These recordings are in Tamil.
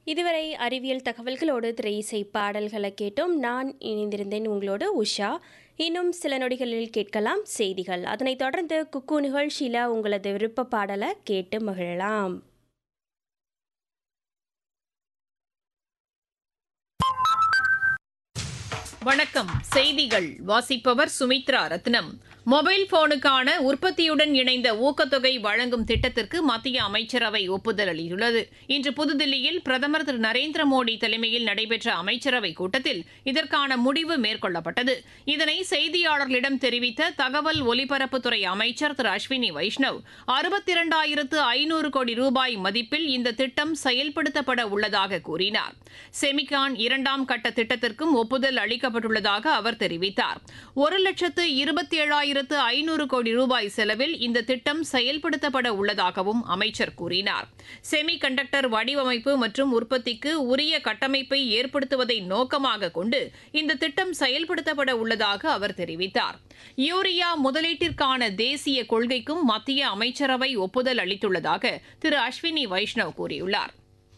இதுவரை அறிவியல் தகவல்களோடு திரை இசை பாடல்களை கேட்டோம் நான் இணைந்திருந்தேன் உங்களோடு உஷா இன்னும் சில நொடிகளில் கேட்கலாம் செய்திகள் அதனைத் தொடர்ந்து குக்கு நிகழ்ச்சியில் உங்களது விருப்ப பாடலை கேட்டு மகிழலாம் வணக்கம் செய்திகள் வாசிப்பவர் சுமித்ரா ரத்னம் மொபைல் போனுக்கான உற்பத்தியுடன் இணைந்த ஊக்கத்தொகை வழங்கும் திட்டத்திற்கு மத்திய அமைச்சரவை ஒப்புதல் அளித்துள்ளது இன்று புதுதில்லியில் பிரதமர் திரு நரேந்திர மோடி தலைமையில் நடைபெற்ற அமைச்சரவை கூட்டத்தில் இதற்கான முடிவு மேற்கொள்ளப்பட்டது இதனை செய்தியாளர்களிடம் தெரிவித்த தகவல் ஒலிபரப்புத்துறை அமைச்சர் திரு அஸ்வினி வைஷ்ணவ் அறுபத்தி இரண்டாயிரத்து ஐநூறு கோடி ரூபாய் மதிப்பில் இந்த திட்டம் செயல்படுத்தப்பட உள்ளதாக கூறினார் செமிகான் இரண்டாம் கட்ட திட்டத்திற்கும் ஒப்புதல் அளிக்கப்பட்டுள்ளதாக அவர் தெரிவித்தார் ஒரு லட்சத்து இருபத்தி ஏழாயிரத்து ஐநூறு கோடி ரூபாய் செலவில் இந்த திட்டம் செயல்படுத்தப்பட உள்ளதாகவும் அமைச்சர் கூறினார் செமி கண்டக்டர் வடிவமைப்பு மற்றும் உற்பத்திக்கு உரிய கட்டமைப்பை ஏற்படுத்துவதை நோக்கமாக கொண்டு இந்த திட்டம் செயல்படுத்தப்பட உள்ளதாக அவர் தெரிவித்தார் யூரியா முதலீட்டிற்கான தேசிய கொள்கைக்கும் மத்திய அமைச்சரவை ஒப்புதல் அளித்துள்ளதாக திரு அஸ்வினி வைஷ்ணவ் கூறியுள்ளார்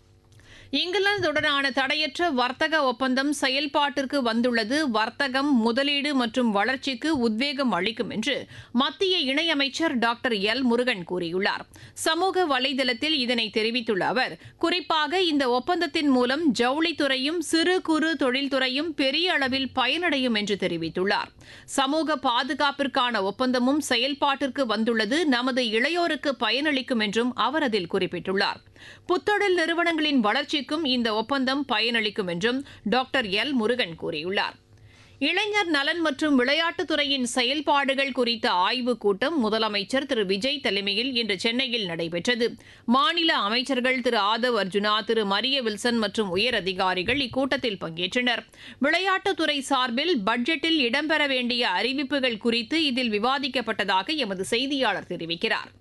இங்கிலாந்துடனான தடையற்ற வர்த்தக ஒப்பந்தம் செயல்பாட்டிற்கு வந்துள்ளது வர்த்தகம் முதலீடு மற்றும் வளர்ச்சிக்கு உத்வேகம் அளிக்கும் என்று மத்திய இணையமைச்சர் டாக்டர் எல் முருகன் கூறியுள்ளார் சமூக வலைதளத்தில் இதனை தெரிவித்துள்ள அவர் குறிப்பாக இந்த ஒப்பந்தத்தின் மூலம் ஜவுளித்துறையும் சிறு குறு தொழில்துறையும் பெரிய அளவில் பயனடையும் என்று தெரிவித்துள்ளார் சமூக பாதுகாப்பிற்கான ஒப்பந்தமும் செயல்பாட்டிற்கு வந்துள்ளது நமது இளையோருக்கு பயனளிக்கும் என்றும் அவர் அதில் குறிப்பிட்டுள்ளார் புத்தொழில் நிறுவனங்களின் வளர்ச்சிக்கும் இந்த ஒப்பந்தம் பயனளிக்கும் என்றும் டாக்டர் எல் முருகன் கூறியுள்ளார் இளைஞர் நலன் மற்றும் விளையாட்டுத்துறையின் செயல்பாடுகள் குறித்த ஆய்வுக் கூட்டம் முதலமைச்சர் திரு விஜய் தலைமையில் இன்று சென்னையில் நடைபெற்றது மாநில அமைச்சர்கள் திரு ஆதவ் அர்ஜுனா திரு மரிய வில்சன் மற்றும் உயர் அதிகாரிகள் இக்கூட்டத்தில் பங்கேற்றனர் விளையாட்டுத்துறை சார்பில் பட்ஜெட்டில் இடம்பெற வேண்டிய அறிவிப்புகள் குறித்து இதில் விவாதிக்கப்பட்டதாக எமது செய்தியாளர் தெரிவிக்கிறார்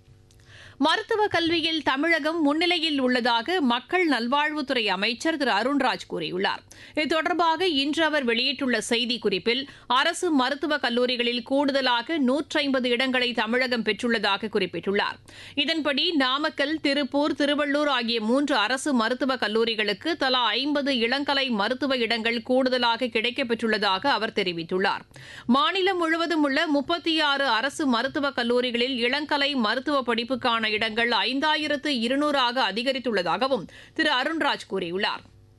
மருத்துவ கல்வியில் தமிழகம் முன்னிலையில் உள்ளதாக மக்கள் நல்வாழ்வுத்துறை அமைச்சர் திரு அருண்ராஜ் கூறியுள்ளார் இது தொடர்பாக இன்று அவர் வெளியிட்டுள்ள செய்திக்குறிப்பில் அரசு மருத்துவக் கல்லூரிகளில் கூடுதலாக நூற்றி ஐம்பது இடங்களை தமிழகம் பெற்றுள்ளதாக குறிப்பிட்டுள்ளார் இதன்படி நாமக்கல் திருப்பூர் திருவள்ளூர் ஆகிய மூன்று அரசு மருத்துவக் கல்லூரிகளுக்கு தலா ஐம்பது இளங்கலை மருத்துவ இடங்கள் கூடுதலாக கிடைக்கப்பெற்றுள்ளதாக அவர் தெரிவித்துள்ளார் மாநிலம் முழுவதும் உள்ள முப்பத்தி ஆறு அரசு மருத்துவக் கல்லூரிகளில் இளங்கலை மருத்துவ படிப்புக்கான இடங்கள் ஐந்தாயிரத்து இருநூறாக அதிகரித்துள்ளதாகவும் திரு அருண்ராஜ் கூறியுள்ளார்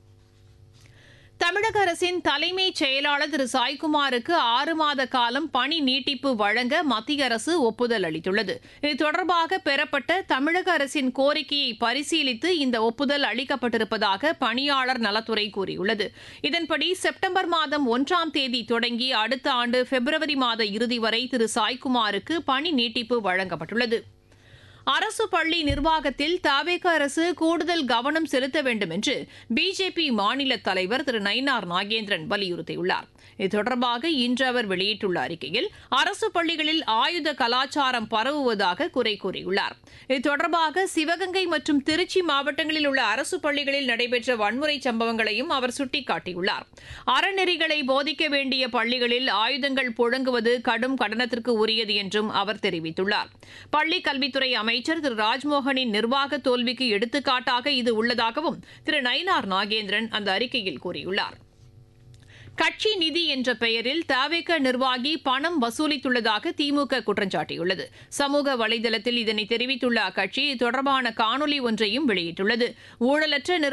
தமிழக அரசின் தலைமைச் செயலாளர் திரு சாய்குமாருக்கு ஆறு மாத காலம் பணி நீட்டிப்பு வழங்க மத்திய அரசு ஒப்புதல் அளித்துள்ளது இது தொடர்பாக பெறப்பட்ட தமிழக அரசின் கோரிக்கையை பரிசீலித்து இந்த ஒப்புதல் அளிக்கப்பட்டிருப்பதாக பணியாளர் நலத்துறை கூறியுள்ளது இதன்படி செப்டம்பர் மாதம் ஒன்றாம் தேதி தொடங்கி அடுத்த ஆண்டு பிப்ரவரி மாத இறுதி வரை திரு சாய்குமாருக்கு பணி நீட்டிப்பு வழங்கப்பட்டுள்ளது அரசு பள்ளி நிர்வாகத்தில் தாவேக அரசு கூடுதல் கவனம் செலுத்த வேண்டும் என்று பிஜேபி மாநில தலைவர் திரு நயினார் நாகேந்திரன் வலியுறுத்தியுள்ளார் இது தொடர்பாக இன்று அவர் வெளியிட்டுள்ள அறிக்கையில் அரசு பள்ளிகளில் ஆயுத கலாச்சாரம் பரவுவதாக குறை கூறியுள்ளார் இது தொடர்பாக சிவகங்கை மற்றும் திருச்சி மாவட்டங்களில் உள்ள அரசு பள்ளிகளில் நடைபெற்ற வன்முறை சம்பவங்களையும் அவர் சுட்டிக்காட்டியுள்ளார் அறநெறிகளை போதிக்க வேண்டிய பள்ளிகளில் ஆயுதங்கள் புழங்குவது கடும் கண்டனத்திற்கு உரியது என்றும் அவர் தெரிவித்துள்ளார் பள்ளிக் கல்வித்துறை அமைச்சர் திரு ராஜ்மோகனின் நிர்வாக தோல்விக்கு எடுத்துக்காட்டாக இது உள்ளதாகவும் திரு நயினார் நாகேந்திரன் அந்த அறிக்கையில் கூறியுள்ளார் கட்சி நிதி என்ற பெயரில் தவேக நிர்வாகி பணம் வசூலித்துள்ளதாக திமுக குற்றம் சாட்டியுள்ளது சமூக வலைதளத்தில் இதனை தெரிவித்துள்ள அக்கட்சி இது தொடர்பான காணொலி ஒன்றையும் வெளியிட்டுள்ளது ஊழலற்ற